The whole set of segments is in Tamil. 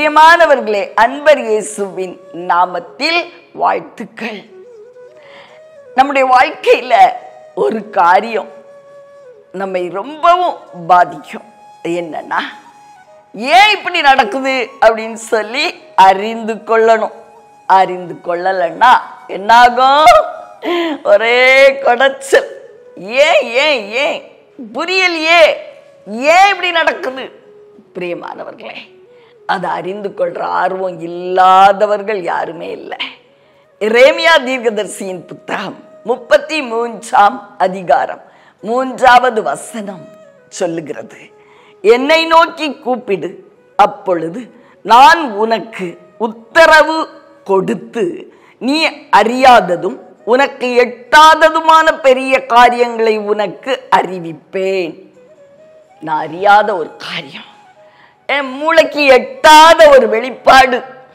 பிரியமானவர்களே அன்பர் இயேசுவின் நாமத்தில் வாழ்த்துக்கள் நம்முடைய வாழ்க்கையில ஒரு காரியம் நம்மை ரொம்பவும் பாதிக்கும் என்னன்னா ஏன் இப்படி நடக்குது அப்படின்னு சொல்லி அறிந்து கொள்ளணும் அறிந்து கொள்ளலைன்னா என்னாகும் ஒரே கொடைச்சல் ஏன் ஏன் ஏன் புரியலையே ஏன் இப்படி நடக்குது பிரியமானவர்களே அதை அறிந்து கொள்ற ஆர்வம் இல்லாதவர்கள் யாருமே இல்லை இரேமியா தீர்க்கதரிசியின் புத்தகம் முப்பத்தி மூன்றாம் அதிகாரம் மூன்றாவது வசனம் சொல்லுகிறது என்னை நோக்கி கூப்பிடு அப்பொழுது நான் உனக்கு உத்தரவு கொடுத்து நீ அறியாததும் உனக்கு எட்டாததுமான பெரிய காரியங்களை உனக்கு அறிவிப்பேன் நான் அறியாத ஒரு காரியம் என் மூளைக்கு எட்டாத ஒரு வெளிப்பாடு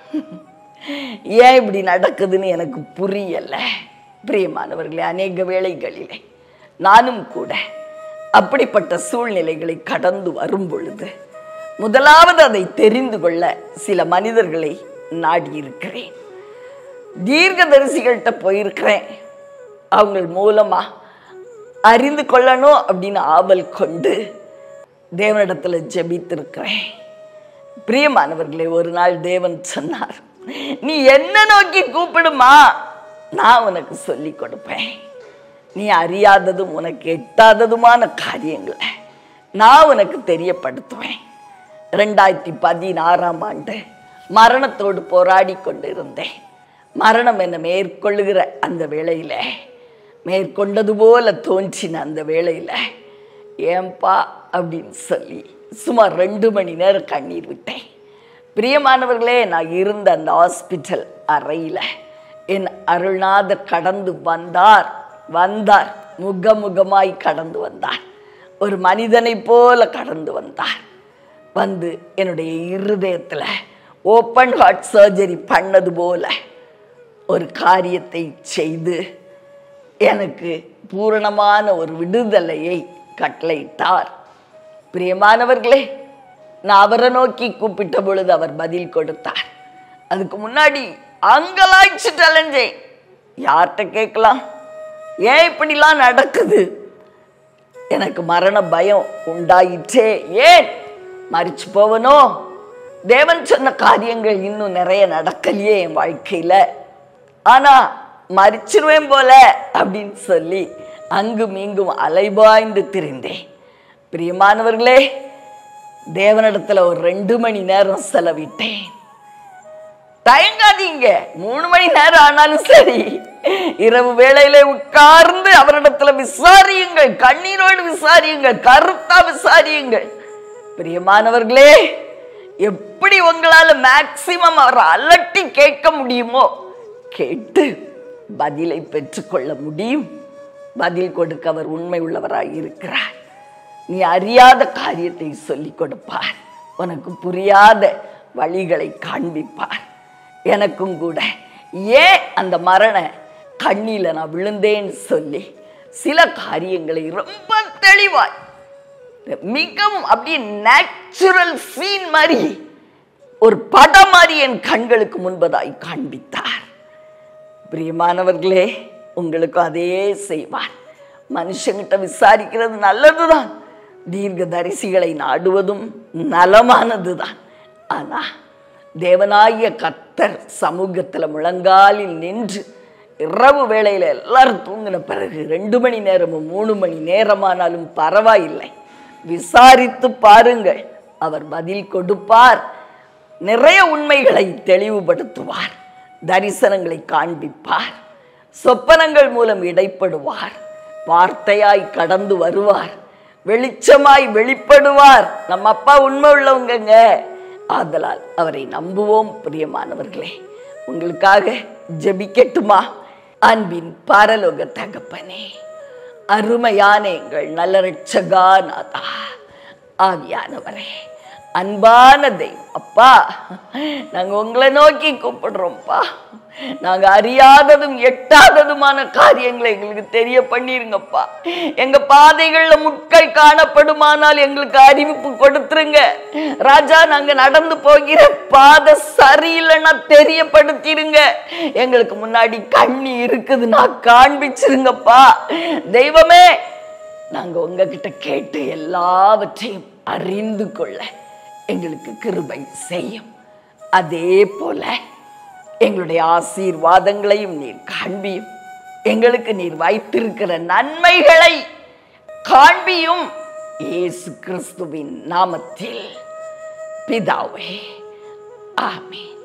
ஏன் இப்படி நடக்குதுன்னு எனக்கு புரியல பிரியமானவர்களே அநேக வேளைகளிலே நானும் கூட அப்படிப்பட்ட சூழ்நிலைகளை கடந்து வரும் பொழுது முதலாவது அதை தெரிந்து கொள்ள சில மனிதர்களை நாடி இருக்கிறேன் தீர்க்கதரிசிகள்கிட்ட போயிருக்கிறேன் அவங்க மூலமா அறிந்து கொள்ளணும் அப்படின்னு ஆவல் கொண்டு தேவனிடத்துல ஜெபித்திருக்கிறேன் பிரியமானவர்களே ஒரு நாள் தேவன் சொன்னார் நீ என்ன நோக்கி கூப்பிடுமா நான் உனக்கு சொல்லி கொடுப்பேன் நீ அறியாததும் உனக்கு எட்டாததுமான காரியங்களை நான் உனக்கு தெரியப்படுத்துவேன் ரெண்டாயிரத்தி பதினாறாம் ஆண்டு மரணத்தோடு போராடி கொண்டு இருந்தேன் மரணம் என்னை மேற்கொள்ளுகிற அந்த வேளையில மேற்கொண்டது போல தோன்றின அந்த வேளையில ஏன்பா அப்படின்னு சொல்லி சுமார் ரெண்டு மணி நேரம் கண்ணீர் விட்டேன் பிரியமானவர்களே நான் இருந்த அந்த ஹாஸ்பிட்டல் அறையில் என் அருள்நாதர் கடந்து வந்தார் வந்தார் முகமுகமாய் கடந்து வந்தார் ஒரு மனிதனைப் போல கடந்து வந்தார் வந்து என்னுடைய இருதயத்தில் ஓப்பன் ஹார்ட் சர்ஜரி பண்ணது போல ஒரு காரியத்தை செய்து எனக்கு பூரணமான ஒரு விடுதலையை கட்டளையிட்டார் பிரியமானவர்களே நான் அவரை நோக்கி கூப்பிட்ட பொழுது அவர் பதில் கொடுத்தார் அதுக்கு முன்னாடி அங்கலாய்ச்சிட்டு அலைஞ்சேன் யார்கிட்ட கேட்கலாம் ஏன் இப்படிலாம் நடக்குது எனக்கு மரண பயம் உண்டாயிற்றே ஏன் மறிச்சு போவனோ தேவன் சொன்ன காரியங்கள் இன்னும் நிறைய நடக்கலையே என் வாழ்க்கையில ஆனா மறிச்சிருவேன் போல அப்படின்னு சொல்லி அங்கும் இங்கும் அலைபாய்ந்து திரிந்தேன் பிரியமானவர்களே தேவனிடத்துல ஒரு ரெண்டு மணி நேரம் செலவிட்டேன் தயங்காதீங்க மூணு மணி நேரம் ஆனாலும் சரி இரவு வேளையில உட்கார்ந்து அவரிடத்துல விசாரியுங்கள் கண்ணீரோடு விசாரியுங்கள் கருத்தா விசாரியுங்கள் பிரியமானவர்களே எப்படி உங்களால மேக்சிமம் அவரை அலட்டி கேட்க முடியுமோ கேட்டு பதிலை பெற்றுக்கொள்ள முடியும் பதில் கொடுக்க அவர் உண்மை உள்ளவராய் இருக்கிறார் நீ அறியாத காரியத்தை சொல்லிக் கொடுப்பார் உனக்கு புரியாத வழிகளை காண்பிப்பார் எனக்கும் கூட ஏன் அந்த மரண கண்ணில நான் விழுந்தேன்னு சொல்லி சில காரியங்களை ரொம்ப தெளிவாய் மிகவும் அப்படியே நேச்சுரல் சீன் மாதிரி ஒரு படம் மாதிரி என் கண்களுக்கு முன்பதாய் காண்பித்தார் பிரியமானவர்களே உங்களுக்கும் அதே செய்வார் மனுஷங்கிட்ட விசாரிக்கிறது நல்லதுதான் தீர்க்க தரிசிகளை நாடுவதும் நலமானதுதான் ஆனா தேவனாகிய கத்தர் சமூகத்துல முழங்காலில் நின்று இரவு வேளையில எல்லாரும் தூங்கின பிறகு ரெண்டு மணி நேரமும் மூணு மணி நேரமானாலும் பரவாயில்லை விசாரித்து பாருங்கள் அவர் பதில் கொடுப்பார் நிறைய உண்மைகளை தெளிவுபடுத்துவார் தரிசனங்களை காண்பிப்பார் சொப்பனங்கள் மூலம் இடைப்படுவார் வார்த்தையாய் கடந்து வருவார் வெளிச்சமாய் வெளிப்படுவார் நம்ம அப்பா உண்மை உள்ளவங்கங்க ஆதலால் அவரை நம்புவோம் பிரியமானவர்களே உங்களுக்காக ஜெபிக்கட்டுமா அன்பின் பரலோக தகப்பனே அருமையான எங்கள் நல்ல ரட்சகா நாதா ஆவியானவரே அன்பான தெய்வம் அப்பா நாங்க உங்களை நோக்கி கூப்பிடுறோம்ப்பா நாங்க அறியாததும் எட்டாததுமான காரியங்களை எங்களுக்கு தெரிய பண்ணிருங்கப்பா எங்க பாதைகள்ல முட்கள் காணப்படுமானால் எங்களுக்கு அறிவிப்பு கொடுத்துருங்க ராஜா நாங்க நடந்து போகிற பாதை சரியில்லைன்னா தெரியப்படுத்திருங்க எங்களுக்கு முன்னாடி கண்ணி இருக்குதுன்னா காண்பிச்சிருங்கப்பா தெய்வமே நாங்க உங்ககிட்ட கேட்டு எல்லாவற்றையும் அறிந்து கொள்ள எங்களுக்கு கிருபை செய்யும் அதே போல எங்களுடைய ஆசீர்வாதங்களையும் நீர் காண்பியும் எங்களுக்கு நீர் வைத்திருக்கிற நன்மைகளை காண்பியும் இயேசு கிறிஸ்துவின் நாமத்தில் பிதாவே ஆமென்